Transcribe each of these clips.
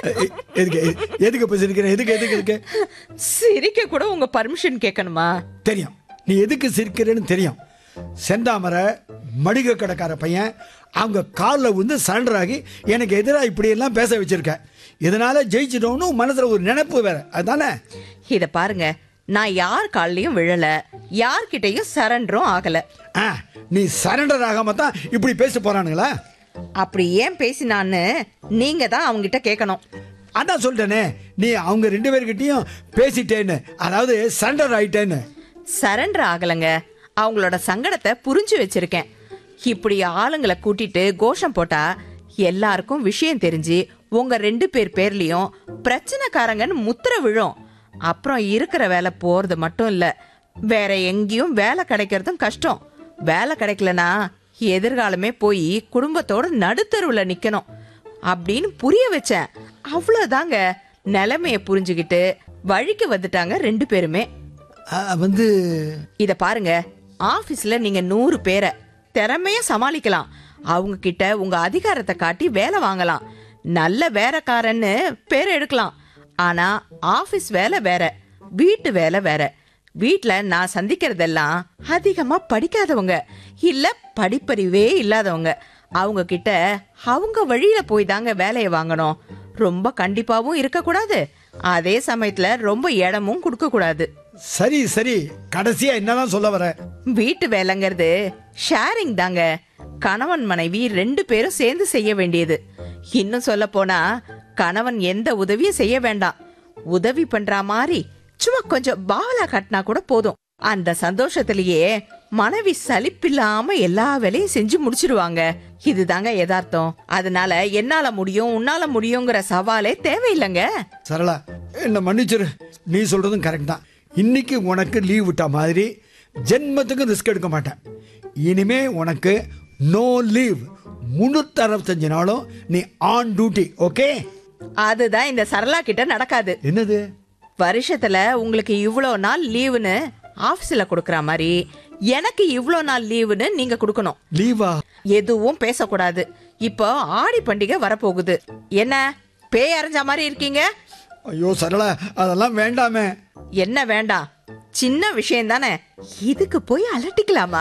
எ- எதுக்கு எ- எதுக்கு இப்ப சிரிக்கிற எதுக்கு எதுக்கு எதுக்கு சிரிக்க கூட உங்க பர்மிஷன் கேட்கணுமா தெரியும் நீ எதுக்கு சிரிக்கிறேன்னு தெரியும் செந்தாமரை மடிக கடைக்கார பையன் அவங்க காலில் வந்து சரண்டர் ஆகி எனக்கு எதிராக இப்படியெல்லாம் பேச வச்சிருக்க இதனால ஜெயிச்சிட்டோம்னு மனசுல ஒரு நினைப்பு வேற அதுதானே இத பாருங்க நான் யார் கால்லயும் விழல யார்கிட்டயும் சரண்டரும் ஆகல ஆ நீ சரண்டர் ஆகாம தான் இப்படி பேச போறானுங்களா அப்படி ஏன் பேசினான்னு நீங்க தான் அவங்கிட்ட கேட்கணும் அதான் சொல்லிட்டேனே நீ அவங்க ரெண்டு பேர்கிட்டயும் பேசிட்டேன்னு அதாவது சரண்டர் ஆயிட்டேன்னு சரண்டர் ஆகலங்க அவங்களோட சங்கடத்தை புரிஞ்சு வச்சிருக்கேன் இப்படி ஆளுங்களை கூட்டிட்டு கோஷம் போட்டா எல்லாருக்கும் விஷயம் தெரிஞ்சு உங்க ரெண்டு பேர் பேர்லயும் பிரச்சனைக்காரங்கன்னு முத்திர விழும் அப்புறம் இருக்கிற வேலை போறது மட்டும் இல்ல வேற எங்கேயும் வேலை கிடைக்கிறதும் கஷ்டம் வேலை கிடைக்கலனா எதிர்காலமே போய் குடும்பத்தோட நடுத்தருவுல நிக்கணும் அப்படின்னு புரிய வச்சேன் அவ்வளவுதாங்க நிலைமைய புரிஞ்சுக்கிட்டு வழிக்கு வந்துட்டாங்க ரெண்டு பேருமே ஆ, வந்து இத பாருங்க ஆபீஸ்ல நீங்க நூறு பேரை திறமையா சமாளிக்கலாம் அவங்க கிட்ட உங்க அதிகாரத்தை காட்டி வேலை வாங்கலாம் நல்ல வேலைக்காரன்னு பேர் எடுக்கலாம் ஆனா ஆபீஸ் வேலை வேற வீட்டு வேலை வேற வீட்ல நான் சந்திக்கிறதெல்லாம் அதிகமா படிக்காதவங்க இல்ல படிப்பறிவே இல்லாதவங்க அவங்க கிட்ட அவங்க வழியில போய் தாங்க வேலையை வாங்கணும் ரொம்ப கண்டிப்பாவும் இருக்கக்கூடாது அதே சமயத்துல ரொம்ப இடமும் கொடுக்க கூடாது சரி சரி கடைசியா என்னதான் சொல்ல வர வீட்டு வேலைங்கிறது ஷேரிங் தாங்க கணவன் மனைவி ரெண்டு பேரும் சேர்ந்து செய்ய வேண்டியது இன்னும் சொல்ல போனா கணவன் எந்த உதவியும் செய்ய வேண்டாம் உதவி பண்ற மாதிரி சும்மா கொஞ்சம் பாவலா கட்டினா கூட போதும் அந்த சந்தோஷத்திலேயே மனைவி சலிப்பில்லாம எல்லா வேலையும் செஞ்சு முடிச்சிடுவாங்க இதுதாங்க யதார்த்தம் அதனால என்னால முடியும் உன்னால முடியுங்கிற சவாலே தேவையில்லைங்க சரளா என்ன மன்னிச்சிரு நீ சொல்றதும் கரெக்ட் தான் இன்னைக்கு உனக்கு லீவ் விட்ட மாதிரி ஜென்மத்துக்கு ரிஸ்க் எடுக்க மாட்டேன் இனிமே உனக்கு நோ லீவ் முன்னூத்தி அறுபத்தஞ்சு நாளும் நீ ஆன் டியூட்டி ஓகே அதுதான் இந்த சரளா கிட்ட நடக்காது என்னது வருஷத்துல உங்களுக்கு இவ்வளோ நாள் லீவுன்னு ஆபீஸ்ல கொடுக்கற மாதிரி எனக்கு இவ்வளோ நாள் லீவுன்னு நீங்க கொடுக்கணும் லீவா எதுவும் பேசக்கூடாது இப்போ ஆடி பண்டிகை வரப்போகுது என்ன பேய் அரைஞ்ச மாதிரி இருக்கீங்க ஐயோ சரளா அதெல்லாம் வேண்டாமே என்ன வேண்டாம் சின்ன விஷயம் தானே இதுக்கு போய் அலட்டிக்கலாமா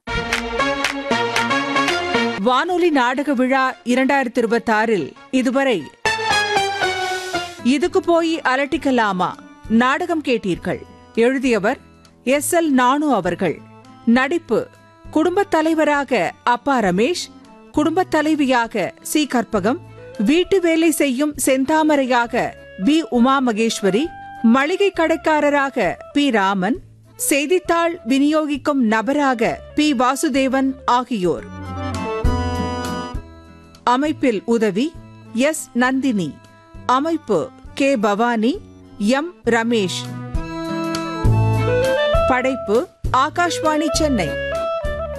வானொலி நாடக விழா இரண்டாயிரத்தி இருபத்தி ஆறில் இதுவரை இதுக்கு போய் அலட்டிக்கலாமா நாடகம் கேட்டீர்கள் எழுதியவர் எஸ் எல் நானு அவர்கள் நடிப்பு குடும்பத் தலைவராக அப்பா ரமேஷ் குடும்பத் தலைவியாக சி கற்பகம் வீட்டு வேலை செய்யும் செந்தாமரையாக பி உமா மகேஸ்வரி மளிகை கடைக்காரராக பி ராமன் செய்தித்தாள் விநியோகிக்கும் நபராக பி வாசுதேவன் ஆகியோர் அமைப்பில் உதவி எஸ் நந்தினி அமைப்பு கே பவானி எம் ரமேஷ் படைப்பு ஆகாஷ்வாணி சென்னை